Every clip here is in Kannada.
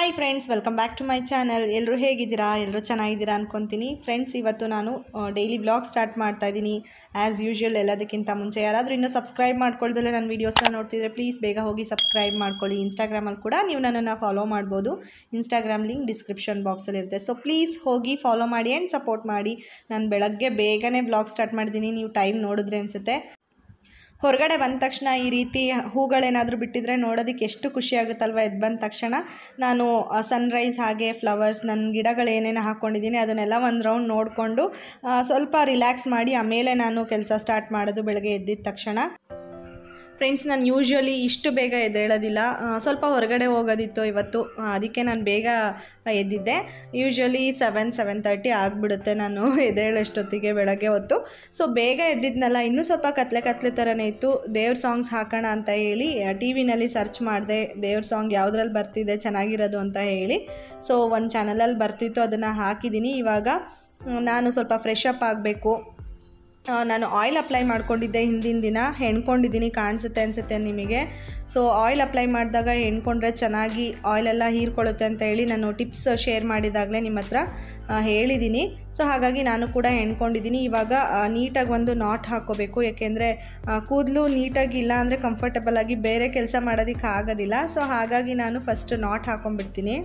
hi friends welcome back to my channel ಎಲ್ಲರೂ ಹೇಗಿದ್ದೀರಾ ಎಲ್ಲರೂ ಚೆನ್ನಾಗಿದ್ದೀರಾ ಅನ್ಕೊತೀನಿ ಫ್ರೆಂಡ್ಸ್ ಇವತ್ತು ನಾನು ಡೈಲಿ ಬ್ಲಾಗ್ ಸ್ಟಾರ್ಟ್ ಮಾಡ್ತಾ ಇದ್ದೀನಿ ಆ್ಯಸ್ ಯೂಶ್ವಲ್ ಎಲ್ಲದಕ್ಕಿಂತ ಮುಂಚೆ ಯಾರಾದರೂ ಇನ್ನೂ ಸಬ್ಸ್ಕ್ರೈಬ್ ಮಾಡ್ಕೊಳ್ದಲ್ಲೇ ನನ್ನ ವೀಡಿಯೋಸ್ನ ನೋಡ್ತಿದ್ರೆ ಪ್ಲೀಸ್ ಬೇಗ ಹೋಗಿ ಸಬ್ಸ್ಕ್ರೈಬ್ ಮಾಡ್ಕೊಳ್ಳಿ ಇನ್ಸ್ಟಾಗ್ರಾಮಲ್ಲಿ ಕೂಡ ನೀವು ನನ್ನನ್ನು ಫಾಲೋ ಮಾಡ್ಬೋದು ಇನ್ಸ್ಟಾಗ್ರಾಮ್ ಲಿಂಕ್ ಡಿಸ್ಕ್ರಿಪ್ಷನ್ ಬಾಕ್ಸಲ್ಲಿ ಇರುತ್ತೆ ಸೊ ಪ್ಲೀಸ್ ಹೋಗಿ ಫಾಲೋ ಮಾಡಿ ಆ್ಯಂಡ್ ಸಪೋರ್ಟ್ ಮಾಡಿ ನಾನು ಬೆಳಗ್ಗೆ ಬೇಗನೆ ಬ್ಲಾಗ್ ಸ್ಟಾರ್ಟ್ ಮಾಡಿದ್ದೀನಿ ನೀವು ಟೈಮ್ ನೋಡಿದ್ರೆ ಅನಿಸುತ್ತೆ ಹೊರಗಡೆ ಬಂದ ತಕ್ಷಣ ಈ ರೀತಿ ಹೂಗಳೇನಾದರೂ ಬಿಟ್ಟಿದ್ರೆ ನೋಡೋದಕ್ಕೆ ಎಷ್ಟು ಖುಷಿ ಆಗುತ್ತಲ್ವ ಎದ್ದು ಬಂದ ತಕ್ಷಣ ನಾನು ಸನ್ರೈಸ್ ಹಾಗೆ ಫ್ಲವರ್ಸ್ ನನ್ನ ಗಿಡಗಳು ಏನೇನು ಹಾಕ್ಕೊಂಡಿದ್ದೀನಿ ಅದನ್ನೆಲ್ಲ ಒಂದು ರೌಂಡ್ ನೋಡಿಕೊಂಡು ಸ್ವಲ್ಪ ರಿಲ್ಯಾಕ್ಸ್ ಮಾಡಿ ಆಮೇಲೆ ನಾನು ಕೆಲಸ ಸ್ಟಾರ್ಟ್ ಮಾಡೋದು ಬೆಳಗ್ಗೆ ಎದ್ದಿದ ತಕ್ಷಣ ಫ್ರೆಂಡ್ಸ್ ನಾನು ಯೂಶ್ವಲಿ ಇಷ್ಟು ಬೇಗ ಎದ್ದೇಳೋದಿಲ್ಲ ಆ, ಸ್ವಲ್ಪ ಹೊರಗಡೆ ಹೋಗೋದಿತ್ತು ಇವತ್ತು ಆ, ಅದಕ್ಕೆ ನಾನು ಬೇಗ ಎದ್ದಿದ್ದೆ ಯೂಶ್ವಲಿ ಸೆವೆನ್ ಸೆವೆನ್ ತರ್ಟಿ ಆಗಿಬಿಡುತ್ತೆ ನಾನು ಎದ್ದೇಳಷ್ಟೊತ್ತಿಗೆ ಬೆಳಗ್ಗೆ ಹೊತ್ತು ಸೊ ಬೇಗ ಎದ್ದಿದ್ನಲ್ಲ ಇನ್ನೂ ಸ್ವಲ್ಪ ಕತ್ಲೆ ಕತ್ಲೆ ಥರನೇ ಇತ್ತು ದೇವ್ರ ಸಾಂಗ್ಸ್ ಹಾಕೋಣ ಅಂತ ಹೇಳಿ ಟಿ ವಿನಲ್ಲಿ ಸರ್ಚ್ ಮಾಡಿದೆ ದೇವ್ರ ಸಾಂಗ್ ಯಾವುದ್ರಲ್ಲಿ ಬರ್ತಿದೆ ಚೆನ್ನಾಗಿರೋದು ಅಂತ ಹೇಳಿ ಸೊ ಒಂದು ಚಾನಲಲ್ಲಿ ಬರ್ತಿತ್ತು ಅದನ್ನು ಹಾಕಿದ್ದೀನಿ ಇವಾಗ ಮ್, ನಾನು ಸ್ವಲ್ಪ ಫ್ರೆಶ್ ಅಪ್ ಆಗಬೇಕು ಆ, ನಾನು ಆಯಿಲ್ ಅಪ್ಲೈ ಮಾಡ್ಕೊಂಡಿದ್ದೆ ಹಿಂದಿನ ದಿನ ಹೆಣ್ಕೊಂಡಿದ್ದೀನಿ ಕಾಣಿಸುತ್ತೆ ಅನಿಸುತ್ತೆ ನಿಮಗೆ ಸೊ ಆಯಿಲ್ ಅಪ್ಲೈ ಮಾಡಿದಾಗ ಹೆಣ್ಕೊಂಡ್ರೆ ಚೆನ್ನಾಗಿ ಆಯಿಲೆಲ್ಲ ಹೀರ್ಕೊಳ್ಳುತ್ತೆ ಅಂತ ಹೇಳಿ ನಾನು ಟಿಪ್ಸ್ ಶೇರ್ ಮಾಡಿದಾಗಲೇ ನಿಮ್ಮ ಹತ್ರ ಆ, ಹೇಳಿದ್ದೀನಿ ಸೊ ಹಾಗಾಗಿ ನಾನು ಕೂಡ ಹೆಣ್ಕೊಂಡಿದ್ದೀನಿ ಇವಾಗ ನೀಟಾಗಿ ಒಂದು ನಾಟ್ ಹಾಕ್ಕೋಬೇಕು ಯಾಕೆಂದರೆ ಕೂದಲು ನೀಟಾಗಿ ಇಲ್ಲ ಅಂದರೆ ಕಂಫರ್ಟಬಲ್ ಆಗಿ ಬೇರೆ ಕೆಲಸ ಮಾಡೋದಕ್ಕೆ ಆಗೋದಿಲ್ಲ ಸೊ ಹಾಗಾಗಿ ನಾನು ಫಸ್ಟ್ ನಾಟ್ ಹಾಕ್ಕೊಂಡ್ಬಿಡ್ತೀನಿ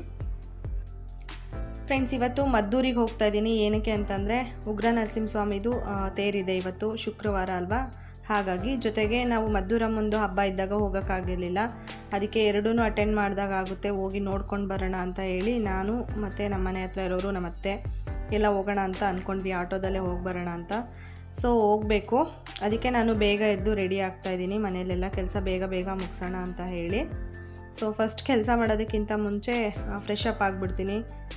ಫ್ರೆಂಡ್ಸ್ ಇವತ್ತು ಮದ್ದೂರಿಗೆ ಹೋಗ್ತಾ ಇದ್ದೀನಿ ಏನಕ್ಕೆ ಅಂತಂದರೆ ಉಗ್ರ ನರಸಿಂಹಸ್ವಾಮಿದು ಆ, ತೇರಿದೆ ಇವತ್ತು ಶುಕ್ರವಾರ ಅಲ್ವಾ ಹಾಗಾಗಿ ಜೊತೆಗೆ ನಾವು ಮದ್ದೂರಮ್ಮಂದು ಹಬ್ಬ ಇದ್ದಾಗ ಹೋಗೋಕ್ಕಾಗಿರಲಿಲ್ಲ ಅದಕ್ಕೆ ಎರಡೂ ಅಟೆಂಡ್ ಮಾಡಿದಾಗ ಆಗುತ್ತೆ ಹೋಗಿ ನೋಡ್ಕೊಂಡು ಬರೋಣ ಅಂತ ಹೇಳಿ ನಾನು ಮತ್ತು ನಮ್ಮ ಮನೆ ಹತ್ರ ಇರೋರು ನಮ್ಮ ಅತ್ತೆ ಎಲ್ಲ ಹೋಗೋಣ ಅಂತ ಅಂದ್ಕೊಂಡ್ವಿ ಆಟೋದಲ್ಲೇ ಹೋಗಿ ಬರೋಣ ಅಂತ ಸೊ ಹೋಗಬೇಕು ಅದಕ್ಕೆ ನಾನು ಬೇಗ ಎದ್ದು ರೆಡಿ ಆಗ್ತಾ ಇದ್ದೀನಿ ಮನೆಯಲ್ಲೆಲ್ಲ ಕೆಲಸ ಬೇಗ ಬೇಗ ಮುಗಿಸೋಣ ಅಂತ ಹೇಳಿ ಸೊ ಫಸ್ಟ್ ಕೆಲಸ ಮಾಡೋದಕ್ಕಿಂತ ಮುಂಚೆ ಫ್ರೆಶ್ ಅಪ್ ಆಗಿಬಿಡ್ತೀನಿ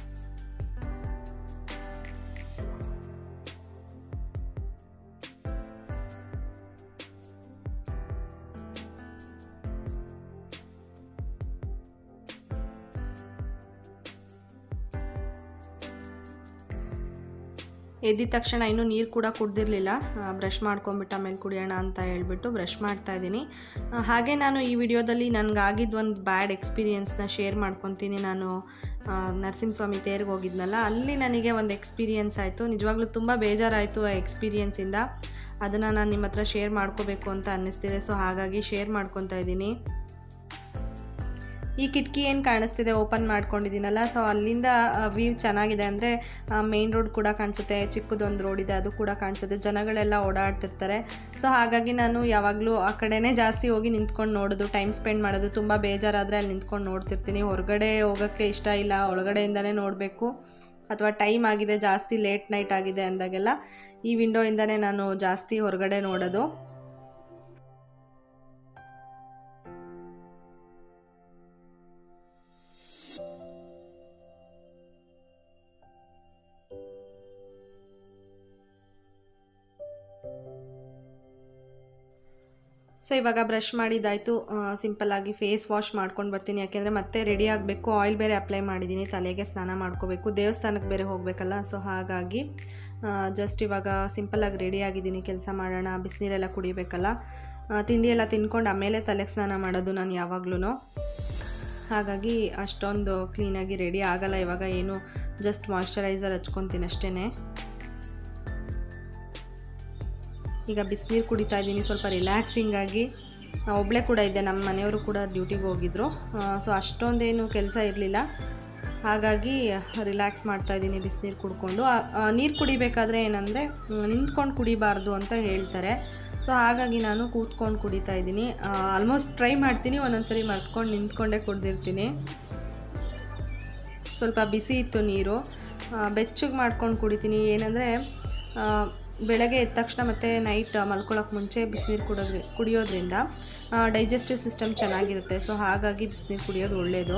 ಎದ್ದಿದ ತಕ್ಷಣ ಇನ್ನೂ ನೀರು ಕೂಡ ಕುಡ್ದಿರಲಿಲ್ಲ ಬ್ರಷ್ ಮಾಡ್ಕೊಂಬಿಟ್ಟು ಆಮೇಲೆ ಕುಡಿಯೋಣ ಅಂತ ಹೇಳ್ಬಿಟ್ಟು ಬ್ರಷ್ ಮಾಡ್ತಾ ಇದ್ದೀನಿ ಆ, ಹಾಗೆ ನಾನು ಈ ವಿಡಿಯೋದಲ್ಲಿ ನನಗಾಗಿದ್ದು ಒಂದು ಬ್ಯಾಡ್ ಎಕ್ಸ್ಪೀರಿಯನ್ಸ್ನ ಶೇರ್ ಮಾಡ್ಕೊತೀನಿ ನಾನು ಆ, ನರಸಿಂಹಸ್ವಾಮಿ ತೇರಿಗೆ ಹೋಗಿದ್ನಲ್ಲ ಅಲ್ಲಿ ನನಗೆ ಒಂದು ಎಕ್ಸ್ಪೀರಿಯನ್ಸ್ ಆಯಿತು ನಿಜವಾಗ್ಲೂ ತುಂಬ ಬೇಜಾರಾಯಿತು ಆ ಎಕ್ಸ್ಪೀರಿಯನ್ಸಿಂದ ಅದನ್ನು ನಾನು ನಿಮ್ಮ ಹತ್ರ ಶೇರ್ ಮಾಡ್ಕೋಬೇಕು ಅಂತ ಅನ್ನಿಸ್ತಿದೆ ಸೊ ಹಾಗಾಗಿ ಶೇರ್ ಮಾಡ್ಕೊತಾ ಇದ್ದೀನಿ ಈ ಕಿಟಕಿ ಏನು ಕಾಣಿಸ್ತಿದೆ ಓಪನ್ ಮಾಡ್ಕೊಂಡಿದ್ದೀನಲ್ಲ ಸೊ ಅಲ್ಲಿಂದ ವ್ಯೂ ಚೆನ್ನಾಗಿದೆ ಅಂದರೆ ಮೇನ್ ರೋಡ್ ಕೂಡ ಕಾಣಿಸುತ್ತೆ ಚಿಕ್ಕದೊಂದು ರೋಡ್ ಇದೆ ಅದು ಕೂಡ ಕಾಣಿಸುತ್ತೆ ಜನಗಳೆಲ್ಲ ಓಡಾಡ್ತಿರ್ತಾರೆ ಸೊ ಹಾಗಾಗಿ ನಾನು ಯಾವಾಗಲೂ ಆ ಕಡೆನೇ ಜಾಸ್ತಿ ಹೋಗಿ ನಿಂತ್ಕೊಂಡು ನೋಡೋದು ಟೈಮ್ ಸ್ಪೆಂಡ್ ಮಾಡೋದು ತುಂಬ ಬೇಜಾರಾದರೆ ಅಲ್ಲಿ ನಿಂತ್ಕೊಂಡು ನೋಡ್ತಿರ್ತೀನಿ ಹೊರಗಡೆ ಹೋಗೋಕ್ಕೆ ಇಷ್ಟ ಇಲ್ಲ ಒಳಗಡೆಯಿಂದನೇ ನೋಡಬೇಕು ಅಥವಾ ಟೈಮ್ ಆಗಿದೆ ಜಾಸ್ತಿ ಲೇಟ್ ನೈಟ್ ಆಗಿದೆ ಅಂದಾಗೆಲ್ಲ ಈ ವಿಂಡೋಯಿಂದನೇ ನಾನು ಜಾಸ್ತಿ ಹೊರಗಡೆ ನೋಡೋದು ಸೊ ಇವಾಗ ಬ್ರಷ್ ಮಾಡಿದ್ದಾಯಿತು ಸಿಂಪಲ್ಲಾಗಿ ಫೇಸ್ ವಾಶ್ ಮಾಡ್ಕೊಂಡು ಬರ್ತೀನಿ ಯಾಕೆಂದರೆ ಮತ್ತೆ ರೆಡಿ ಆಗಬೇಕು ಆಯಿಲ್ ಬೇರೆ ಅಪ್ಲೈ ಮಾಡಿದ್ದೀನಿ ತಲೆಗೆ ಸ್ನಾನ ಮಾಡ್ಕೋಬೇಕು ದೇವಸ್ಥಾನಕ್ಕೆ ಬೇರೆ ಹೋಗಬೇಕಲ್ಲ ಸೊ ಹಾಗಾಗಿ ಜಸ್ಟ್ ಇವಾಗ ಸಿಂಪಲ್ಲಾಗಿ ರೆಡಿ ಆಗಿದ್ದೀನಿ ಕೆಲಸ ಮಾಡೋಣ ಬಿಸಿನೀರೆಲ್ಲ ಕುಡಿಬೇಕಲ್ಲ ಆ, ತಿಂಡಿ ಎಲ್ಲ ತಿನ್ಕೊಂಡು ಆಮೇಲೆ ತಲೆಗೆ ಸ್ನಾನ ಮಾಡೋದು ನಾನು ಯಾವಾಗ್ಲೂ ಹಾಗಾಗಿ ಅಷ್ಟೊಂದು ಕ್ಲೀನಾಗಿ ರೆಡಿ ಆಗಲ್ಲ ಇವಾಗ ಏನು ಜಸ್ಟ್ ಮಾಯ್ಶ್ಚರೈಸರ್ ಹಚ್ಕೊತೀನಿ ಅಷ್ಟೇ ಈಗ ಬಿಸಿನೀರು ಕುಡಿತಾ ಇದ್ದೀನಿ ಸ್ವಲ್ಪ ರಿಲ್ಯಾಕ್ಸಿಂಗ್ ಆಗಿ ಒಬ್ಬಳೇ ಕೂಡ ಇದ್ದೆ ನಮ್ಮ ಮನೆಯವರು ಕೂಡ ಡ್ಯೂಟಿಗೆ ಹೋಗಿದ್ರು ಸೊ ಅಷ್ಟೊಂದೇನು ಕೆಲಸ ಇರಲಿಲ್ಲ ಹಾಗಾಗಿ ರಿಲ್ಯಾಕ್ಸ್ ಮಾಡ್ತಾ ಇದ್ದೀನಿ ಬಿಸಿನೀರು ಕುಡ್ಕೊಂಡು ನೀರು ಕುಡಿಬೇಕಾದ್ರೆ ಏನಂದರೆ ನಿಂತ್ಕೊಂಡು ಕುಡಿಬಾರ್ದು ಅಂತ ಹೇಳ್ತಾರೆ ಸೊ ಹಾಗಾಗಿ ನಾನು ಕೂತ್ಕೊಂಡು ಕುಡಿತಾ ಇದ್ದೀನಿ ಆಲ್ಮೋಸ್ಟ್ ಟ್ರೈ ಮಾಡ್ತೀನಿ ಒಂದೊಂದು ಸರಿ ಮರ್ತ್ಕೊಂಡು ನಿಂತ್ಕೊಂಡೇ ಕುಡ್ದಿರ್ತೀನಿ ಸ್ವಲ್ಪ ಬಿಸಿ ಇತ್ತು ನೀರು ಬೆಚ್ಚಗೆ ಮಾಡ್ಕೊಂಡು ಕುಡಿತೀನಿ ಏನಂದರೆ ಬೆಳಗ್ಗೆ ಎದ್ದ ತಕ್ಷಣ ಮತ್ತು ನೈಟ್ ಮಲ್ಕೊಳ್ಳೋಕೆ ಮುಂಚೆ ಬಿಸಿನೀರು ಕುಡಿಯೋದ್ರಿ ಕುಡಿಯೋದ್ರಿಂದ ಡೈಜೆಸ್ಟಿವ್ ಸಿಸ್ಟಮ್ ಚೆನ್ನಾಗಿರುತ್ತೆ ಸೊ ಹಾಗಾಗಿ ಬಿಸಿನೀರು ಕುಡಿಯೋದು ಒಳ್ಳೆಯದು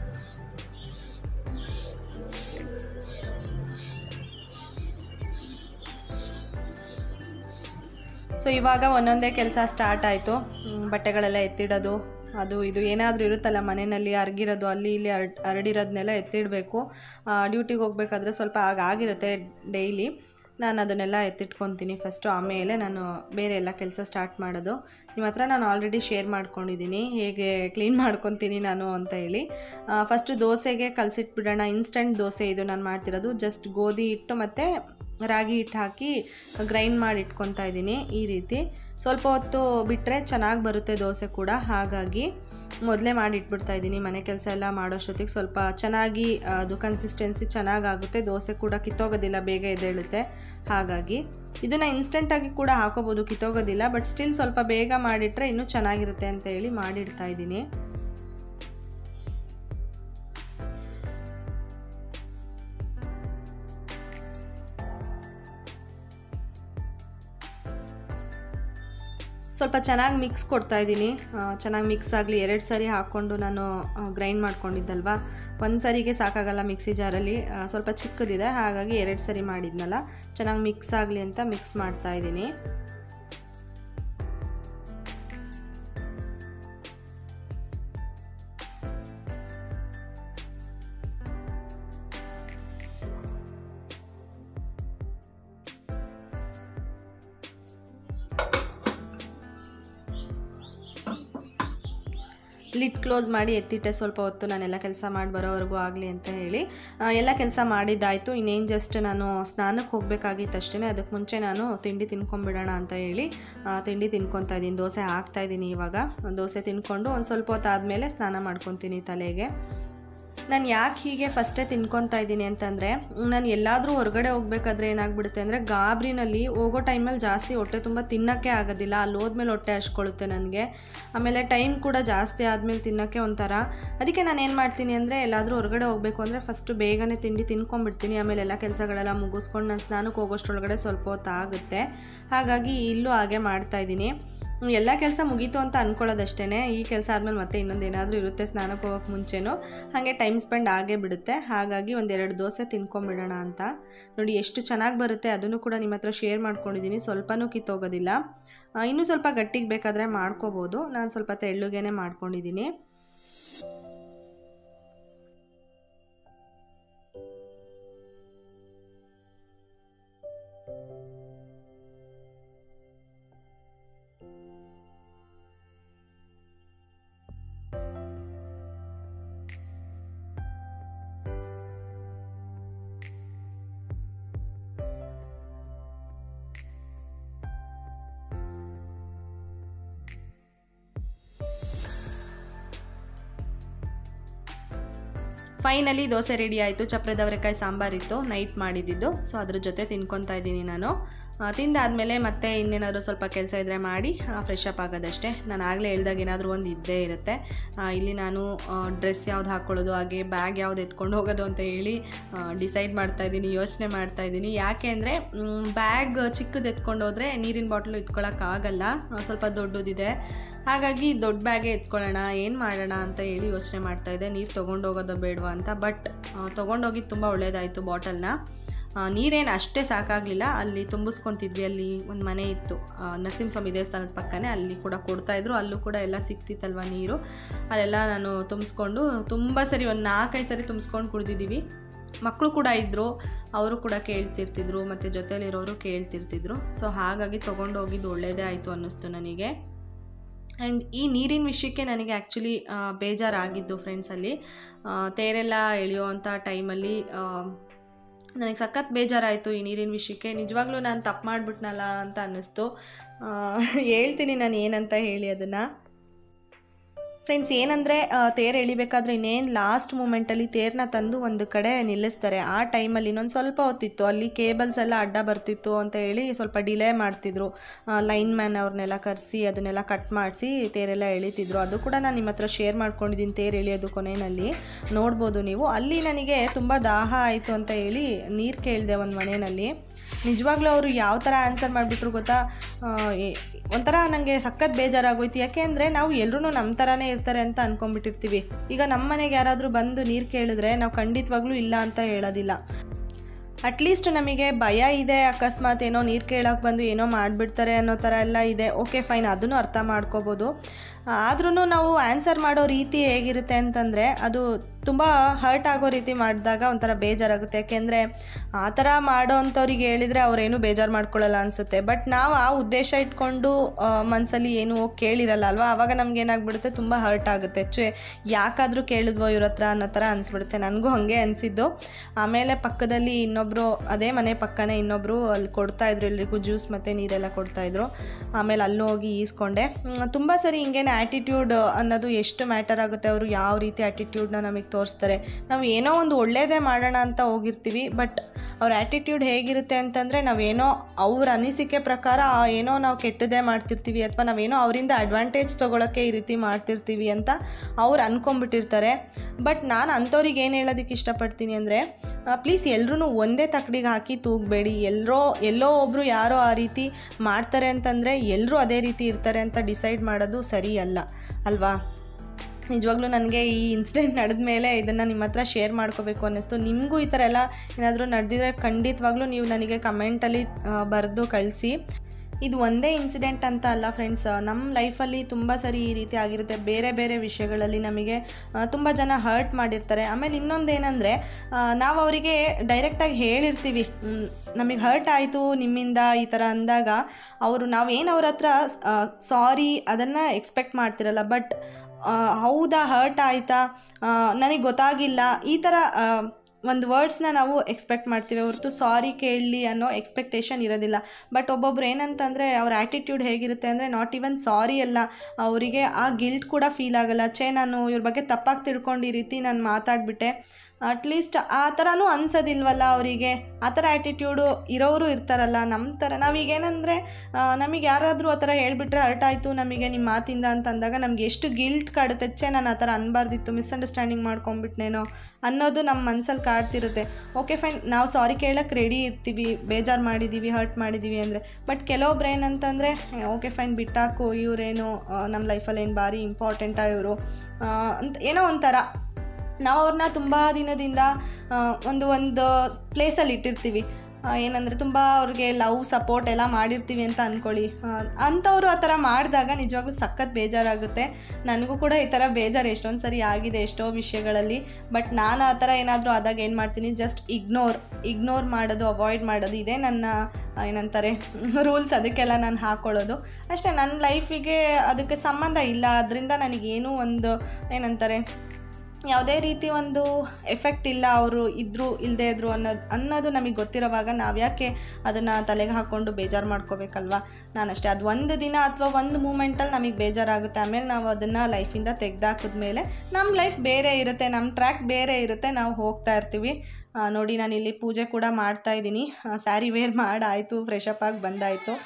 ಸೊ ಇವಾಗ ಒಂದೊಂದೇ ಕೆಲಸ ಸ್ಟಾರ್ಟ್ ಆಯಿತು ಬಟ್ಟೆಗಳೆಲ್ಲ ಎತ್ತಿಡೋದು ಅದು ಇದು ಏನಾದರೂ ಇರುತ್ತಲ್ಲ ಮನೆಯಲ್ಲಿ ಹರಗಿರೋದು ಅಲ್ಲಿ ಇಲ್ಲಿ ಹರಡ್ ಹರಡಿರೋದನ್ನೆಲ್ಲ ಎತ್ತಿಡಬೇಕು ಡ್ಯೂಟಿಗೆ ಹೋಗ್ಬೇಕಾದ್ರೆ ಸ್ವಲ್ಪ ಆಗ ಆಗಿರುತ್ತೆ ಡೈಲಿ ನಾನು ಅದನ್ನೆಲ್ಲ ಎತ್ತಿಟ್ಕೊತೀನಿ ಫಸ್ಟು ಆಮೇಲೆ ನಾನು ಬೇರೆ ಎಲ್ಲ ಕೆಲಸ ಸ್ಟಾರ್ಟ್ ಮಾಡೋದು ನಿಮ್ಮ ಹತ್ರ ನಾನು ಆಲ್ರೆಡಿ ಶೇರ್ ಮಾಡ್ಕೊಂಡಿದ್ದೀನಿ ಹೇಗೆ ಕ್ಲೀನ್ ಮಾಡ್ಕೊತೀನಿ ನಾನು ಅಂತ ಹೇಳಿ ಫಸ್ಟು ದೋಸೆಗೆ ಕಲಸಿಟ್ಬಿಡೋಣ ಇನ್ಸ್ಟಂಟ್ ದೋಸೆ ಇದು ನಾನು ಮಾಡ್ತಿರೋದು ಜಸ್ಟ್ ಗೋಧಿ ಹಿಟ್ಟು ಮತ್ತು ರಾಗಿ ಹಿಟ್ಟು ಹಾಕಿ ಗ್ರೈಂಡ್ ಮಾಡಿ ಇಟ್ಕೊತಾ ಇದ್ದೀನಿ ಈ ರೀತಿ ಸ್ವಲ್ಪ ಹೊತ್ತು ಬಿಟ್ಟರೆ ಚೆನ್ನಾಗಿ ಬರುತ್ತೆ ದೋಸೆ ಕೂಡ ಹಾಗಾಗಿ ಮೊದಲೇ ಮಾಡಿ ಇಟ್ಬಿಡ್ತಾ ಇದ್ದೀನಿ ಮನೆ ಕೆಲಸ ಎಲ್ಲ ಮಾಡೋಷ್ಟೊತ್ತಿಗೆ ಸ್ವಲ್ಪ ಚೆನ್ನಾಗಿ ಅದು ಕನ್ಸಿಸ್ಟೆನ್ಸಿ ಚೆನ್ನಾಗಾಗುತ್ತೆ ದೋಸೆ ಕೂಡ ಕಿತ್ತೋಗೋದಿಲ್ಲ ಬೇಗ ಎದ್ದೇಳುತ್ತೆ ಹಾಗಾಗಿ ಇದನ್ನು ಇನ್ಸ್ಟೆಂಟಾಗಿ ಕೂಡ ಹಾಕೋಬೋದು ಕಿತ್ತೋಗೋದಿಲ್ಲ ಬಟ್ ಸ್ಟಿಲ್ ಸ್ವಲ್ಪ ಬೇಗ ಮಾಡಿಟ್ರೆ ಇನ್ನೂ ಚೆನ್ನಾಗಿರುತ್ತೆ ಅಂತ ಹೇಳಿ ಮಾಡಿಡ್ತಾ ಇದ್ದೀನಿ ಸ್ವಲ್ಪ ಚೆನ್ನಾಗಿ ಮಿಕ್ಸ್ ಕೊಡ್ತಾ ಇದ್ದೀನಿ ಚೆನ್ನಾಗಿ ಮಿಕ್ಸ್ ಆಗಲಿ ಎರಡು ಸರಿ ಹಾಕ್ಕೊಂಡು ನಾನು ಗ್ರೈಂಡ್ ಮಾಡ್ಕೊಂಡಿದ್ದಲ್ವ ಒಂದು ಸರಿಗೆ ಸಾಕಾಗಲ್ಲ ಮಿಕ್ಸಿ ಜಾರಲ್ಲಿ ಆ, ಸ್ವಲ್ಪ ಚಿಕ್ಕದಿದೆ ಹಾಗಾಗಿ ಎರಡು ಸರಿ ಮಾಡಿದ್ನಲ್ಲ ಚೆನ್ನಾಗಿ ಮಿಕ್ಸ್ ಆಗಲಿ ಅಂತ ಮಿಕ್ಸ್ ಮಾಡ್ತಾ ಇದ್ದೀನಿ ಲಿಡ್ ಕ್ಲೋಸ್ ಮಾಡಿ ಎತ್ತಿಟ್ಟೆ ಸ್ವಲ್ಪ ಹೊತ್ತು ನಾನೆಲ್ಲ ಕೆಲಸ ಮಾಡಿ ಬರೋವರೆಗೂ ಆಗಲಿ ಅಂತ ಹೇಳಿ ಆ, ಎಲ್ಲ ಕೆಲಸ ಮಾಡಿದ್ದಾಯಿತು ಇನ್ನೇನು ಜಸ್ಟ್ ನಾನು ಸ್ನಾನಕ್ಕೆ ಹೋಗಬೇಕಾಗಿತ್ತು ಅಷ್ಟೇ ಅದಕ್ಕೆ ಮುಂಚೆ ನಾನು ತಿಂಡಿ ತಿನ್ಕೊಂಬಿಡೋಣ ಅಂತ ಹೇಳಿ ಆ, ತಿಂಡಿ ತಿನ್ಕೊತಾ ಇದ್ದೀನಿ ದೋಸೆ ಹಾಕ್ತಾ ಇದ್ದೀನಿ ಇವಾಗ ದೋಸೆ ತಿನ್ಕೊಂಡು ಒಂದು ಸ್ವಲ್ಪ ಹೊತ್ತು ಆದಮೇಲೆ ಸ್ನಾನ ಮಾಡ್ಕೊತೀನಿ ತಲೆಗೆ ನಾನು ಯಾಕೆ ಹೀಗೆ ಫಸ್ಟೇ ತಿನ್ಕೊತಾ ಇದ್ದೀನಿ ಅಂತಂದರೆ ನಾನು ಎಲ್ಲಾದರೂ ಹೊರಗಡೆ ಹೋಗ್ಬೇಕಾದ್ರೆ ಏನಾಗ್ಬಿಡುತ್ತೆ ಅಂದರೆ ಗಾಬರಿನಲ್ಲಿ ಹೋಗೋ ಟೈಮಲ್ಲಿ ಜಾಸ್ತಿ ಹೊಟ್ಟೆ ತುಂಬ ತಿನ್ನೋಕ್ಕೆ ಆಗೋದಿಲ್ಲ ಅಲ್ಲಿ ಹೋದ್ಮೇಲೆ ಹೊಟ್ಟೆ ಹಚ್ಕೊಳ್ಳುತ್ತೆ ನನಗೆ ಆಮೇಲೆ ಟೈಮ್ ಕೂಡ ಜಾಸ್ತಿ ಆದಮೇಲೆ ತಿನ್ನೋಕ್ಕೆ ಒಂಥರ ಅದಕ್ಕೆ ನಾನು ಏನು ಮಾಡ್ತೀನಿ ಅಂದರೆ ಎಲ್ಲಾದರೂ ಹೊರಗಡೆ ಹೋಗಬೇಕು ಅಂದರೆ ಫಸ್ಟು ಬೇಗನೆ ತಿಂಡಿ ತಿನ್ಕೊಂಬಿಡ್ತೀನಿ ಆಮೇಲೆ ಎಲ್ಲ ಕೆಲಸಗಳೆಲ್ಲ ಮುಗಿಸ್ಕೊಂಡು ನಾನು ಸ್ನಾನಕ್ಕೆ ಹೋಗೋಷ್ಟ್ರೊಳಗಡೆ ಸ್ವಲ್ಪ ಹೊತ್ತು ಆಗುತ್ತೆ ಹಾಗಾಗಿ ಇಲ್ಲೂ ಹಾಗೆ ಮಾಡ್ತಾಯಿದ್ದೀನಿ ಎಲ್ಲ ಕೆಲಸ ಮುಗೀತು ಅಂತ ಅಂದ್ಕೊಳ್ಳೋದಷ್ಟೇ ಈ ಕೆಲಸ ಆದಮೇಲೆ ಮತ್ತೆ ಇನ್ನೊಂದು ಏನಾದರೂ ಇರುತ್ತೆ ಸ್ನಾನಕ್ಕೆ ಹೋಗೋಕ್ಕೆ ಮುಂಚೆನೂ ಹಾಗೆ ಟೈಮ್ ಸ್ಪೆಂಡ್ ಆಗೇ ಬಿಡುತ್ತೆ ಹಾಗಾಗಿ ಒಂದೆರಡು ದೋಸೆ ತಿನ್ಕೊಂಬಿಡೋಣ ಅಂತ ನೋಡಿ ಎಷ್ಟು ಚೆನ್ನಾಗಿ ಬರುತ್ತೆ ಅದನ್ನು ಕೂಡ ನಿಮ್ಮ ಹತ್ರ ಶೇರ್ ಮಾಡ್ಕೊಂಡಿದ್ದೀನಿ ಸ್ವಲ್ಪನೂ ಕಿತ್ತೋಗೋದಿಲ್ಲ ಆ, ಇನ್ನೂ ಸ್ವಲ್ಪ ಗಟ್ಟಿಗೆ ಬೇಕಾದರೆ ಮಾಡ್ಕೋಬೋದು ನಾನು ಸ್ವಲ್ಪ ತೆಳ್ಳುಗೇನೆ ಮಾಡ್ಕೊಂಡಿದ್ದೀನಿ ಫೈನಲಿ ದೋಸೆ ರೆಡಿ ಆಯಿತು ಚಪ್ರದವರೆಕಾಯಿ ಸಾಂಬಾರಿತ್ತು ನೈಟ್ ಮಾಡಿದ್ದಿದ್ದು ಸೊ ಅದ್ರ ಜೊತೆ ತಿನ್ಕೊತಾ ಇದ್ದೀನಿ ನಾನು ಆ, ತಿಂದಾದ್ಮೇಲೆ ಮತ್ತೆ ಇನ್ನೇನಾದರೂ ಸ್ವಲ್ಪ ಕೆಲಸ ಇದ್ದರೆ ಮಾಡಿ ಫ್ರೆಶ್ ಅಪ್ ಆಗೋದಷ್ಟೇ ನಾನು ಆಗಲೇ ಹೇಳ್ದಾಗ ಏನಾದರೂ ಒಂದು ಇದ್ದೇ ಇರುತ್ತೆ ಆ, ಇಲ್ಲಿ ನಾನು ಡ್ರೆಸ್ ಯಾವ್ದು ಹಾಕ್ಕೊಳ್ಳೋದು ಹಾಗೆ ಬ್ಯಾಗ್ ಯಾವ್ದು ಎತ್ಕೊಂಡು ಹೋಗೋದು ಅಂತ ಹೇಳಿ ಡಿಸೈಡ್ ಮಾಡ್ತಾ ಇದ್ದೀನಿ ಯೋಚನೆ ಮಾಡ್ತಾ ಇದ್ದೀನಿ ಯಾಕೆ ಅಂದರೆ ಬ್ಯಾಗ್ ಚಿಕ್ಕದು ಎತ್ಕೊಂಡು ಹೋದರೆ ನೀರಿನ ಬಾಟ್ಲು ಇಟ್ಕೊಳ್ಳೋಕ್ಕಾಗಲ್ಲ ಆ, ಸ್ವಲ್ಪ ದೊಡ್ಡದಿದೆ ಹಾಗಾಗಿ ದೊಡ್ಡ ಬ್ಯಾಗೇ ಎತ್ಕೊಳ್ಳೋಣ ಏನು ಮಾಡೋಣ ಅಂತ ಹೇಳಿ ಯೋಚನೆ ಮಾಡ್ತಾ ಇದ್ದೆ ನೀರು ತೊಗೊಂಡು ಹೋಗೋದು ಬೇಡವಾ ಅಂತ ಬಟ್ ತೊಗೊಂಡೋಗಿದ್ದು ತುಂಬ ಒಳ್ಳೇದಾಯಿತು ಬಾಟಲ್ನ ನೀರೇನು ಅಷ್ಟೇ ಸಾಕಾಗಲಿಲ್ಲ ಅಲ್ಲಿ ತುಂಬಿಸ್ಕೊತಿದ್ವಿ ಅಲ್ಲಿ ಒಂದು ಮನೆ ಇತ್ತು ಆ, ನರಸಿಂಹಸ್ವಾಮಿ ದೇವಸ್ಥಾನದ ಪಕ್ಕನೇ ಅಲ್ಲಿ ಕೂಡ ಕೊಡ್ತಾಯಿದ್ರು ಅಲ್ಲೂ ಕೂಡ ಎಲ್ಲ ಸಿಕ್ತಿತ್ತಲ್ವ ನೀರು ಅಲ್ಲೆಲ್ಲ ನಾನು ತುಂಬಿಸ್ಕೊಂಡು ತುಂಬ ಸರಿ ಒಂದು ನಾಲ್ಕೈದು ಸರಿ ತುಂಬಿಸ್ಕೊಂಡು ಕುಡ್ದಿದ್ದೀವಿ ಮಕ್ಕಳು ಕೂಡ ಇದ್ದರು ಅವರು ಕೂಡ ಕೇಳ್ತಿರ್ತಿದ್ರು ಮತ್ತು ಜೊತೆಲಿರೋರು ಕೇಳ್ತಿರ್ತಿದ್ರು ಸೊ ಹಾಗಾಗಿ ತೊಗೊಂಡು ಹೋಗಿದ್ದು ಒಳ್ಳೆಯದೇ ಆಯಿತು ಅನ್ನಿಸ್ತು ನನಗೆ ಆ್ಯಂಡ್ ಈ ನೀರಿನ ವಿಷಯಕ್ಕೆ ನನಗೆ ಆ್ಯಕ್ಚುಲಿ ಬೇಜಾರಾಗಿದ್ದು ಫ್ರೆಂಡ್ಸಲ್ಲಿ ತೇರೆಲ್ಲ ಎಳೆಯುವಂಥ ಟೈಮಲ್ಲಿ ನನಗೆ ಸಖತ್ ಬೇಜಾರಾಯಿತು ಈ ನೀರಿನ ವಿಷಯಕ್ಕೆ ನಿಜವಾಗ್ಲೂ ನಾನು ತಪ್ಪು ಮಾಡಿಬಿಟ್ನಲ್ಲ ಅಂತ ಅನ್ನಿಸ್ತು ಆ, ಹೇಳ್ತೀನಿ ನಾನು ಏನಂತ ಹೇಳಿ ಅದನ್ನು ಫ್ರೆಂಡ್ಸ್ ಏನಂದರೆ ತೇರು ಎಳಿಬೇಕಾದ್ರೆ ಇನ್ನೇನು ಲಾಸ್ಟ್ ಮೂಮೆಂಟಲ್ಲಿ ತೇರನ್ನ ತಂದು ಒಂದು ಕಡೆ ನಿಲ್ಲಿಸ್ತಾರೆ ಆ ಟೈಮಲ್ಲಿ ಇನ್ನೊಂದು ಸ್ವಲ್ಪ ಹೊತ್ತಿತ್ತು ಅಲ್ಲಿ ಕೇಬಲ್ಸ್ ಎಲ್ಲ ಅಡ್ಡ ಬರ್ತಿತ್ತು ಅಂತ ಹೇಳಿ ಸ್ವಲ್ಪ ಡಿಲೇ ಮಾಡ್ತಿದ್ರು ಲೈನ್ ಮ್ಯಾನ್ ಅವ್ರನ್ನೆಲ್ಲ ಕರೆಸಿ ಅದನ್ನೆಲ್ಲ ಕಟ್ ಮಾಡಿಸಿ ತೇರೆಲ್ಲ ಎಳಿತಿದ್ರು ಅದು ಕೂಡ ನಾನು ನಿಮ್ಮ ಹತ್ರ ಶೇರ್ ಮಾಡ್ಕೊಂಡಿದ್ದೀನಿ ತೇರು ಎಳೆಯೋದು ಕೊನೆಯಲ್ಲಿ ನೋಡ್ಬೋದು ನೀವು ಅಲ್ಲಿ ನನಗೆ ತುಂಬ ದಾಹ ಆಯಿತು ಅಂತ ಹೇಳಿ ನೀರು ಕೇಳಿದೆ ಒಂದು ಮನೆಯಲ್ಲಿ ನಿಜವಾಗ್ಲೂ ಅವರು ಯಾವ ಥರ ಆನ್ಸರ್ ಮಾಡಿಬಿಟ್ರು ಗೊತ್ತಾ ಆ, ಏ- ಒಂಥರ ನನಗೆ ಸಖತ್ ಬೇಜಾರಾಗೋಯ್ತು ಯಾಕೆ ಅಂದರೆ ನಾವು ಎಲ್ಲರೂ ನಮ್ಮ ಥರನೇ ಇರ್ತಾರೆ ಅಂತ ಅಂದ್ಕೊಂಡ್ಬಿಟ್ಟಿರ್ತೀವಿ ಈಗ ನಮ್ಮ ಮನೆಗೆ ಯಾರಾದರೂ ಬಂದು ನೀರು ಕೇಳಿದ್ರೆ ನಾವು ಖಂಡಿತವಾಗ್ಲೂ ಇಲ್ಲ ಅಂತ ಹೇಳೋದಿಲ್ಲ ಅಟ್ಲೀಸ್ಟ್ ನಮಗೆ ಭಯ ಇದೆ ಅಕಸ್ಮಾತ್ ಏನೋ ನೀರು ಕೇಳೋಕೆ ಬಂದು ಏನೋ ಮಾಡಿಬಿಡ್ತಾರೆ ಅನ್ನೋ ಥರ ಎಲ್ಲ ಇದೆ ಓಕೆ ಫೈನ್ ಅದನ್ನು ಅರ್ಥ ಮಾಡ್ಕೋಬೋದು ಆದ್ರೂ ನಾವು ಆನ್ಸರ್ ಮಾಡೋ ರೀತಿ ಹೇಗಿರುತ್ತೆ ಅಂತಂದರೆ ಅದು ತುಂಬ ಹರ್ಟ್ ಆಗೋ ರೀತಿ ಮಾಡಿದಾಗ ಒಂಥರ ಬೇಜಾರಾಗುತ್ತೆ ಯಾಕೆಂದರೆ ಆ ಥರ ಮಾಡೋ ಅಂಥವ್ರಿಗೆ ಹೇಳಿದರೆ ಅವರೇನು ಬೇಜಾರು ಮಾಡ್ಕೊಳ್ಳಲ್ಲ ಅನಿಸುತ್ತೆ ಬಟ್ ನಾವು ಆ ಉದ್ದೇಶ ಇಟ್ಕೊಂಡು ಮನಸ್ಸಲ್ಲಿ ಏನು ಹೋಗಿ ಕೇಳಿರಲ್ಲ ಅಲ್ವಾ ಆವಾಗ ನಮ್ಗೆ ಏನಾಗ್ಬಿಡುತ್ತೆ ತುಂಬ ಹರ್ಟ್ ಆಗುತ್ತೆ ಛೇ ಯಾಕಾದರೂ ಕೇಳಿದ್ವೋ ಇವ್ರ ಹತ್ರ ಅನ್ನೋ ಥರ ಅನಿಸ್ಬಿಡುತ್ತೆ ನನಗೂ ಹಾಗೆ ಅನಿಸಿದ್ದು ಆಮೇಲೆ ಪಕ್ಕದಲ್ಲಿ ಇನ್ನೊಬ್ಬರು ಅದೇ ಮನೆ ಪಕ್ಕನೇ ಇನ್ನೊಬ್ಬರು ಅಲ್ಲಿ ಕೊಡ್ತಾಯಿದ್ರು ಎಲ್ರಿಗೂ ಜ್ಯೂಸ್ ಮತ್ತು ನೀರೆಲ್ಲ ಕೊಡ್ತಾಯಿದ್ರು ಆಮೇಲೆ ಅಲ್ಲಿ ಹೋಗಿ ಈಸ್ಕೊಂಡೆ ತುಂಬ ಸರಿ ಹಿಂಗೇನೆ ಆ್ಯಟಿಟ್ಯೂಡ್ ಅನ್ನೋದು ಎಷ್ಟು ಮ್ಯಾಟರ್ ಆಗುತ್ತೆ ಅವರು ಯಾವ ರೀತಿ ಆ್ಯಟಿಟ್ಯೂಡ್ನ ನಮಗೆ ತೋರಿಸ್ತಾರೆ ನಾವು ಏನೋ ಒಂದು ಒಳ್ಳೇದೇ ಮಾಡೋಣ ಅಂತ ಹೋಗಿರ್ತೀವಿ ಬಟ್ ಅವ್ರ ಆ್ಯಟಿಟ್ಯೂಡ್ ಹೇಗಿರುತ್ತೆ ಅಂತಂದರೆ ನಾವೇನೋ ಅವ್ರ ಅನಿಸಿಕೆ ಪ್ರಕಾರ ಆ ಏನೋ ನಾವು ಕೆಟ್ಟದೇ ಮಾಡ್ತಿರ್ತೀವಿ ಅಥವಾ ನಾವೇನೋ ಅವರಿಂದ ಅಡ್ವಾಂಟೇಜ್ ತೊಗೊಳಕ್ಕೆ ಈ ರೀತಿ ಮಾಡ್ತಿರ್ತೀವಿ ಅಂತ ಅವ್ರು ಅಂದ್ಕೊಂಬಿಟ್ಟಿರ್ತಾರೆ ಬಟ್ ನಾನು ಅಂಥವ್ರಿಗೆ ಏನು ಹೇಳೋದಕ್ಕೆ ಇಷ್ಟಪಡ್ತೀನಿ ಅಂದರೆ ಪ್ಲೀಸ್ ಎಲ್ಲರೂ ಒಂದೇ ತಕ್ಕಡಿಗೆ ಹಾಕಿ ತೂಗಬೇಡಿ ಎಲ್ಲರೋ ಎಲ್ಲೋ ಒಬ್ಬರು ಯಾರೋ ಆ ರೀತಿ ಮಾಡ್ತಾರೆ ಅಂತಂದರೆ ಎಲ್ಲರೂ ಅದೇ ರೀತಿ ಇರ್ತಾರೆ ಅಂತ ಡಿಸೈಡ್ ಮಾಡೋದು ಸರಿ ಅಲ್ಲ ಅಲ್ವಾ ನಿಜವಾಗ್ಲೂ ನನಗೆ ಈ ಇನ್ಸಿಡೆಂಟ್ ನಡೆದ ಮೇಲೆ ಇದನ್ನು ನಿಮ್ಮ ಹತ್ರ ಶೇರ್ ಮಾಡ್ಕೋಬೇಕು ಅನ್ನಿಸ್ತು ನಿಮಗೂ ಈ ಥರ ಎಲ್ಲ ಏನಾದರೂ ನಡೆದಿದ್ರೆ ಖಂಡಿತವಾಗ್ಲೂ ನೀವು ನನಗೆ ಕಮೆಂಟಲ್ಲಿ ಬರೆದು ಕಳಿಸಿ ಇದು ಒಂದೇ ಇನ್ಸಿಡೆಂಟ್ ಅಂತ ಅಲ್ಲ ಫ್ರೆಂಡ್ಸ್ ನಮ್ಮ ಲೈಫಲ್ಲಿ ತುಂಬ ಸರಿ ಈ ರೀತಿ ಆಗಿರುತ್ತೆ ಬೇರೆ ಬೇರೆ ವಿಷಯಗಳಲ್ಲಿ ನಮಗೆ ತುಂಬ ಜನ ಹರ್ಟ್ ಮಾಡಿರ್ತಾರೆ ಆಮೇಲೆ ಇನ್ನೊಂದು ಏನಂದರೆ ನಾವು ಅವರಿಗೆ ಡೈರೆಕ್ಟಾಗಿ ಹೇಳಿರ್ತೀವಿ ನಮಗೆ ಹರ್ಟ್ ಆಯಿತು ನಿಮ್ಮಿಂದ ಈ ಥರ ಅಂದಾಗ ಅವರು ನಾವೇನು ಅವ್ರ ಹತ್ರ ಸಾರಿ ಅದನ್ನು ಎಕ್ಸ್ಪೆಕ್ಟ್ ಮಾಡ್ತಿರಲ್ಲ ಬಟ್ ಹೌದಾ ಹರ್ಟ್ ಆಯಿತಾ ನನಗೆ ಗೊತ್ತಾಗಿಲ್ಲ ಈ ಥರ ಒಂದು ವರ್ಡ್ಸ್ನ ನಾವು ಎಕ್ಸ್ಪೆಕ್ಟ್ ಮಾಡ್ತೀವಿ ಹೊರತು ಸಾರಿ ಕೇಳಲಿ ಅನ್ನೋ ಎಕ್ಸ್ಪೆಕ್ಟೇಷನ್ ಇರೋದಿಲ್ಲ ಬಟ್ ಒಬ್ಬೊಬ್ರು ಏನಂತಂದರೆ ಅವ್ರ ಆ್ಯಟಿಟ್ಯೂಡ್ ಹೇಗಿರುತ್ತೆ ಅಂದರೆ ನಾಟ್ ಈವನ್ ಸಾರಿ ಅಲ್ಲ ಅವರಿಗೆ ಆ ಗಿಲ್ಟ್ ಕೂಡ ಫೀಲ್ ಆಗಲ್ಲ ಛೇ ನಾನು ಇವ್ರ ಬಗ್ಗೆ ತಪ್ಪಾಗಿ ತಿಳ್ಕೊಂಡು ಈ ರೀತಿ ನಾನು ಮಾತಾಡಿಬಿಟ್ಟೆ ಅಟ್ಲೀಸ್ಟ್ ಆ ಥರನೂ ಅನ್ಸೋದಿಲ್ವಲ್ಲ ಅವರಿಗೆ ಆ ಥರ ಆ್ಯಟಿಟ್ಯೂಡು ಇರೋರು ಇರ್ತಾರಲ್ಲ ನಮ್ಮ ಥರ ನಾವೀಗೇನೆಂದರೆ ನಮಗೆ ಯಾರಾದರೂ ಆ ಥರ ಹೇಳಿಬಿಟ್ರೆ ಹರ್ಟ್ ಆಯಿತು ನಮಗೆ ನಿಮ್ಮ ಮಾತಿಂದ ಅಂತ ಅಂದಾಗ ನಮ್ಗೆ ಎಷ್ಟು ಗಿಲ್ಟ್ ಕಾಡುತ್ತೆ ಛೇ ನಾನು ಆ ಥರ ಅನ್ಬಾರ್ದಿತ್ತು ಮಿಸ್ಅಂಡರ್ಸ್ಟ್ಯಾಂಡಿಂಗ್ ಮಾಡ್ಕೊಂಬಿಟ್ನೇನೋ ಅನ್ನೋದು ನಮ್ಮ ಮನ್ಸಲ್ಲಿ ಕಾಡ್ತಿರುತ್ತೆ ಓಕೆ ಫೈನ್ ನಾವು ಸಾರಿ ಕೇಳಕ್ಕೆ ರೆಡಿ ಇರ್ತೀವಿ ಬೇಜಾರು ಮಾಡಿದ್ದೀವಿ ಹರ್ಟ್ ಮಾಡಿದ್ದೀವಿ ಅಂದರೆ ಬಟ್ ಕೆಲವೊಬ್ರು ಏನಂತಂದರೆ ಓಕೆ ಫೈನ್ ಬಿಟ್ಟಾಕು ಇವರೇನು ನಮ್ಮ ಲೈಫಲ್ಲಿ ಏನು ಭಾರಿ ಇಂಪಾರ್ಟೆಂಟಾ ಇವರು ಅಂತ ಏನೋ ಒಂಥರ ನಾವು ಅವ್ರನ್ನ ತುಂಬ ದಿನದಿಂದ ಒಂದು ಒಂದು ಪ್ಲೇಸಲ್ಲಿ ಇಟ್ಟಿರ್ತೀವಿ ಏನಂದರೆ ತುಂಬ ಅವ್ರಿಗೆ ಲವ್ ಸಪೋರ್ಟ್ ಎಲ್ಲ ಮಾಡಿರ್ತೀವಿ ಅಂತ ಅಂದ್ಕೊಳ್ಳಿ ಅಂಥವ್ರು ಆ ಥರ ಮಾಡಿದಾಗ ನಿಜವಾಗ್ಲೂ ಸಖತ್ ಬೇಜಾರಾಗುತ್ತೆ ನನಗೂ ಕೂಡ ಈ ಥರ ಬೇಜಾರು ಎಷ್ಟೊಂದು ಸರಿ ಆಗಿದೆ ಎಷ್ಟೋ ವಿಷಯಗಳಲ್ಲಿ ಬಟ್ ನಾನು ಆ ಥರ ಏನಾದರೂ ಆದಾಗ ಏನು ಮಾಡ್ತೀನಿ ಜಸ್ಟ್ ಇಗ್ನೋರ್ ಇಗ್ನೋರ್ ಮಾಡೋದು ಅವಾಯ್ಡ್ ಮಾಡೋದು ಇದೇ ನನ್ನ ಏನಂತಾರೆ ರೂಲ್ಸ್ ಅದಕ್ಕೆಲ್ಲ ನಾನು ಹಾಕ್ಕೊಳ್ಳೋದು ಅಷ್ಟೇ ನನ್ನ ಲೈಫಿಗೆ ಅದಕ್ಕೆ ಸಂಬಂಧ ಇಲ್ಲ ಅದರಿಂದ ನನಗೇನೂ ಒಂದು ಏನಂತಾರೆ ಯಾವುದೇ ರೀತಿ ಒಂದು ಎಫೆಕ್ಟ್ ಇಲ್ಲ ಅವರು ಇದ್ದರು ಇಲ್ಲದೇ ಇದ್ರು ಅನ್ನೋದು ಅನ್ನೋದು ನಮಗೆ ಗೊತ್ತಿರೋವಾಗ ನಾವು ಯಾಕೆ ಅದನ್ನು ತಲೆಗೆ ಹಾಕ್ಕೊಂಡು ಬೇಜಾರು ಮಾಡ್ಕೋಬೇಕಲ್ವಾ ನಾನಷ್ಟೇ ಅದು ಒಂದು ದಿನ ಅಥವಾ ಒಂದು ಮೂಮೆಂಟಲ್ಲಿ ನಮಗೆ ಬೇಜಾರಾಗುತ್ತೆ ಆಮೇಲೆ ನಾವು ಅದನ್ನು ಲೈಫಿಂದ ತೆಗೆದಾಕಿದ್ಮೇಲೆ ನಮ್ಮ ಲೈಫ್ ಬೇರೆ ಇರುತ್ತೆ ನಮ್ಮ ಟ್ರ್ಯಾಕ್ ಬೇರೆ ಇರುತ್ತೆ ನಾವು ಹೋಗ್ತಾ ಇರ್ತೀವಿ ನೋಡಿ ನಾನು ಇಲ್ಲಿ ಪೂಜೆ ಕೂಡ ಮಾಡ್ತಾ ಇದ್ದೀನಿ ಸ್ಯಾರಿ ವೇರ್ ಮಾಡಾಯಿತು ಫ್ರೆಶ್ ಅಪ್ ಆಗಿ ಬಂದಾಯಿತು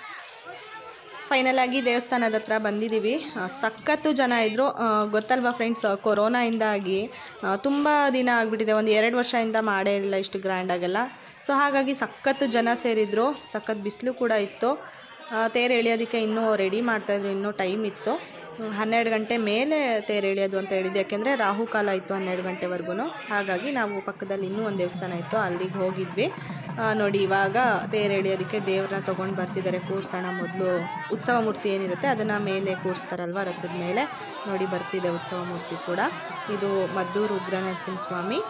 ಫೈನಲ್ ಆಗಿ ದೇವಸ್ಥಾನದ ಹತ್ರ ಬಂದಿದ್ದೀವಿ ಸಖತ್ತು ಜನ ಇದ್ದರು ಗೊತ್ತಲ್ವಾ ಫ್ರೆಂಡ್ಸ್ ಕೊರೋನಾಯಿಂದಾಗಿ ತುಂಬ ದಿನ ಆಗಿಬಿಟ್ಟಿದೆ ಒಂದು ಎರಡು ವರ್ಷದಿಂದ ಮಾಡೇ ಇಲ್ಲ ಇಷ್ಟು ಗ್ರ್ಯಾಂಡಾಗೆಲ್ಲ ಸೊ ಹಾಗಾಗಿ ಸಖತ್ತು ಜನ ಸೇರಿದ್ರು ಸಖತ್ ಬಿಸಿಲು ಕೂಡ ಇತ್ತು ತೇರು ಎಳೆಯೋದಕ್ಕೆ ಇನ್ನೂ ರೆಡಿ ಮಾಡ್ತಾಯಿದ್ರು ಇನ್ನೂ ಟೈಮ್ ಇತ್ತು ಹನ್ನೆರಡು ಗಂಟೆ ಮೇಲೆ ತೇರು ಎಳೆಯೋದು ಅಂತ ಹೇಳಿದ್ದು ಯಾಕೆಂದರೆ ರಾಹುಕಾಲ ಇತ್ತು ಹನ್ನೆರಡು ಗಂಟೆವರೆಗೂ ಹಾಗಾಗಿ ನಾವು ಪಕ್ಕದಲ್ಲಿ ಇನ್ನೂ ಒಂದು ದೇವಸ್ಥಾನ ಇತ್ತು ಅಲ್ಲಿಗೆ ಹೋಗಿದ್ವಿ ನೋಡಿ ಇವಾಗ ತೇರು ಎಳೆಯೋದಕ್ಕೆ ದೇವ್ರನ್ನ ತೊಗೊಂಡು ಬರ್ತಿದ್ದಾರೆ ಕೂರ್ಸೋಣ ಮೊದಲು ಉತ್ಸವ ಮೂರ್ತಿ ಏನಿರುತ್ತೆ ಅದನ್ನು ಮೇಲೆ ಕೂರಿಸ್ತಾರಲ್ವ ರಥದ ಮೇಲೆ ನೋಡಿ ಬರ್ತಿದೆ ಉತ್ಸವ ಮೂರ್ತಿ ಕೂಡ ಇದು ಮದ್ದೂರು ಉಗ್ರ ನರಸಿಂಹಸ್ವಾಮಿ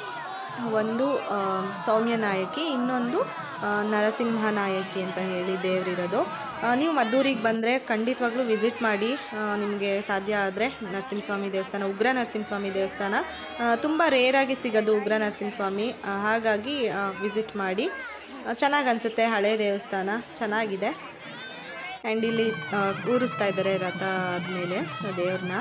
ಒಂದು ಸೌಮ್ಯ ನಾಯಕಿ ಇನ್ನೊಂದು ನರಸಿಂಹ ನಾಯಕಿ ಅಂತ ಹೇಳಿ ದೇವರಿರೋದು ನೀವು ಮದ್ದೂರಿಗೆ ಬಂದರೆ ಖಂಡಿತವಾಗ್ಲೂ ವಿಸಿಟ್ ಮಾಡಿ ನಿಮಗೆ ಸಾಧ್ಯ ಆದರೆ ನರಸಿಂಹಸ್ವಾಮಿ ದೇವಸ್ಥಾನ ಉಗ್ರ ನರಸಿಂಹಸ್ವಾಮಿ ದೇವಸ್ಥಾನ ತುಂಬ ರೇರಾಗಿ ಸಿಗೋದು ಉಗ್ರ ನರಸಿಂಹಸ್ವಾಮಿ ಹಾಗಾಗಿ ವಿಸಿಟ್ ಮಾಡಿ ಚೆನ್ನಾಗಿ ಅನಿಸುತ್ತೆ ಹಳೆ ದೇವಸ್ಥಾನ ಚೆನ್ನಾಗಿದೆ ಆ್ಯಂಡ್ ಇಲ್ಲಿ ಕೂರಿಸ್ತಾ ಇದ್ದಾರೆ ರಥ ಆದಮೇಲೆ ದೇವ್ರನ್ನ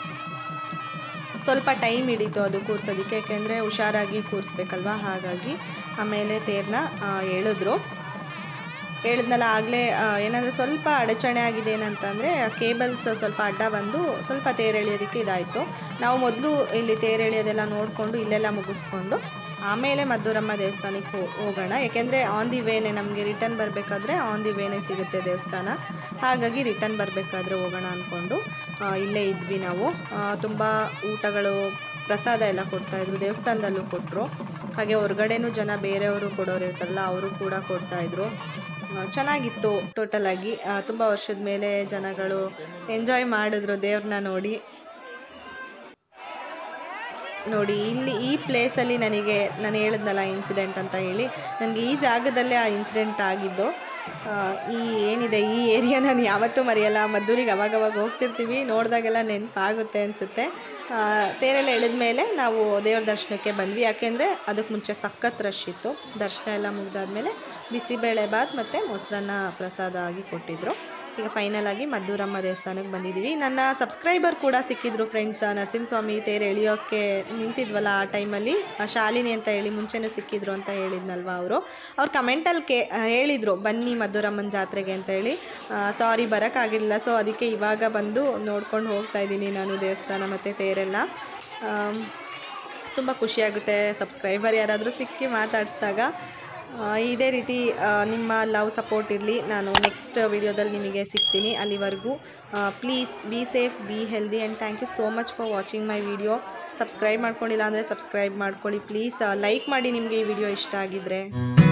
ಸ್ವಲ್ಪ ಟೈಮ್ ಹಿಡೀತು ಅದು ಕೂರ್ಸೋದಕ್ಕೆ ಯಾಕೆಂದರೆ ಹುಷಾರಾಗಿ ಕೂರಿಸ್ಬೇಕಲ್ವ ಹಾಗಾಗಿ ಆಮೇಲೆ ತೇರನ್ನ ಹೇಳಿದ್ರು ಹೇಳಿದ್ನಲ್ಲ ಆಗಲೇ ಏನಂದರೆ ಸ್ವಲ್ಪ ಅಡಚಣೆ ಆಗಿದೆ ಏನಂತಂದರೆ ಕೇಬಲ್ಸ್ ಸ್ವಲ್ಪ ಅಡ್ಡ ಬಂದು ಸ್ವಲ್ಪ ತೇರು ಎಳೆಯೋದಕ್ಕೆ ಇದಾಯಿತು ನಾವು ಮೊದಲು ಇಲ್ಲಿ ತೇರು ಎಳೆಯೋದೆಲ್ಲ ನೋಡಿಕೊಂಡು ಇಲ್ಲೆಲ್ಲ ಮುಗಿಸ್ಕೊಂಡು ಆಮೇಲೆ ಮದ್ದೂರಮ್ಮ ದೇವಸ್ಥಾನಕ್ಕೆ ಹೋಗೋಣ ಯಾಕೆಂದರೆ ಆನ್ ದಿ ವೇನೆ ನಮಗೆ ರಿಟರ್ನ್ ಬರಬೇಕಾದ್ರೆ ಆನ್ ದಿ ವೇನೆ ಸಿಗುತ್ತೆ ದೇವಸ್ಥಾನ ಹಾಗಾಗಿ ರಿಟರ್ನ್ ಬರಬೇಕಾದ್ರೆ ಹೋಗೋಣ ಅಂದ್ಕೊಂಡು ಇಲ್ಲೇ ಇದ್ವಿ ನಾವು ತುಂಬ ಊಟಗಳು ಪ್ರಸಾದ ಎಲ್ಲ ಕೊಡ್ತಾಯಿದ್ರು ದೇವಸ್ಥಾನದಲ್ಲೂ ಕೊಟ್ಟರು ಹಾಗೆ ಹೊರಗಡೆನೂ ಜನ ಬೇರೆಯವರು ಕೊಡೋರು ಇರ್ತಾರಲ್ಲ ಅವರು ಕೂಡ ಕೊಡ್ತಾಯಿದ್ರು ಚೆನ್ನಾಗಿತ್ತು ಟೋಟಲಾಗಿ ತುಂಬ ವರ್ಷದ ಮೇಲೆ ಜನಗಳು ಎಂಜಾಯ್ ಮಾಡಿದ್ರು ದೇವ್ರನ್ನ ನೋಡಿ ನೋಡಿ ಇಲ್ಲಿ ಈ ಪ್ಲೇಸಲ್ಲಿ ನನಗೆ ನಾನು ಹೇಳಿದ್ನಲ್ಲ ಇನ್ಸಿಡೆಂಟ್ ಅಂತ ಹೇಳಿ ನನಗೆ ಈ ಜಾಗದಲ್ಲೇ ಆ ಇನ್ಸಿಡೆಂಟ್ ಆಗಿದ್ದು ಆ, ಈ ಏನಿದೆ ಈ ಏರಿಯಾ ನಾನು ಯಾವತ್ತೂ ಮರೆಯಲ್ಲ ಮದ್ದೂರಿಗೆ ಅವಾಗವಾಗ ಹೋಗ್ತಿರ್ತೀವಿ ನೋಡಿದಾಗೆಲ್ಲ ನೆನಪಾಗುತ್ತೆ ಅನಿಸುತ್ತೆ ತೇರೆಲ್ಲ ಎಳೆದ ಮೇಲೆ ನಾವು ದೇವ್ರ ದರ್ಶನಕ್ಕೆ ಬಂದ್ವಿ ಯಾಕೆಂದರೆ ಅದಕ್ಕೆ ಮುಂಚೆ ಸಖತ್ ರಶ್ ಇತ್ತು ದರ್ಶನ ಎಲ್ಲ ಮುಗ್ದಾದ್ಮೇಲೆ ಬಿಸಿಬೇಳೆ ಬಾತ್ ಮತ್ತು ಮೊಸರನ್ನ ಪ್ರಸಾದ ಆಗಿ ಕೊಟ್ಟಿದ್ದರು ಈಗ ಫೈನಲ್ ಆಗಿ ಮದ್ದೂರಮ್ಮ ದೇವಸ್ಥಾನಕ್ಕೆ ಬಂದಿದ್ದೀವಿ ನನ್ನ ಸಬ್ಸ್ಕ್ರೈಬರ್ ಕೂಡ ಸಿಕ್ಕಿದ್ರು ಫ್ರೆಂಡ್ಸ್ ನರಸಿಂಹಸ್ವಾಮಿ ತೇರು ಎಳಿಯೋಕ್ಕೆ ನಿಂತಿದ್ವಲ್ಲ ಆ ಟೈಮಲ್ಲಿ ಆ ಶಾಲಿನಿ ಅಂತ ಹೇಳಿ ಮುಂಚೆನೂ ಸಿಕ್ಕಿದ್ರು ಅಂತ ಹೇಳಿದ್ನಲ್ವ ಅವರು ಅವ್ರು ಕಮೆಂಟಲ್ಲಿ ಕೇ ಹೇಳಿದರು ಬನ್ನಿ ಮದ್ದೂರಮ್ಮನ ಜಾತ್ರೆಗೆ ಅಂತ ಹೇಳಿ ಸಾರಿ ಬರೋಕ್ಕಾಗಿಲ್ಲ ಸೊ ಅದಕ್ಕೆ ಇವಾಗ ಬಂದು ನೋಡ್ಕೊಂಡು ಹೋಗ್ತಾ ಇದ್ದೀನಿ ನಾನು ದೇವಸ್ಥಾನ ಮತ್ತು ತೇರೆಲ್ಲ ಆಮ್, ತುಂಬ ಖುಷಿಯಾಗುತ್ತೆ ಸಬ್ಸ್ಕ್ರೈಬರ್ ಯಾರಾದರೂ ಸಿಕ್ಕಿ ಮಾತಾಡಿಸಿದಾಗ ಆ, ಇದೇ ರೀತಿ ಆ, ನಿಮ್ಮ ಲವ್ ಸಪೋರ್ಟ್ ಇರಲಿ ನಾನು ನೆಕ್ಸ್ಟ್ ವಿಡಿಯೋದಲ್ಲಿ ನಿಮಗೆ ಸಿಗ್ತೀನಿ ಅಲ್ಲಿವರೆಗೂ please be safe be healthy and thank you so much for watching my video subscribe ಮಾಡ್ಕೊಂಡಿಲ್ಲ ಅಂದರೆ ಸಬ್ಸ್ಕ್ರೈಬ್ ಮಾಡ್ಕೊಳ್ಳಿ ಪ್ಲೀಸ್ ಲೈಕ್ ಮಾಡಿ ನಿಮಗೆ ಈ ವಿಡಿಯೋ ಇಷ್ಟ ಆಗಿದ್ದರೆ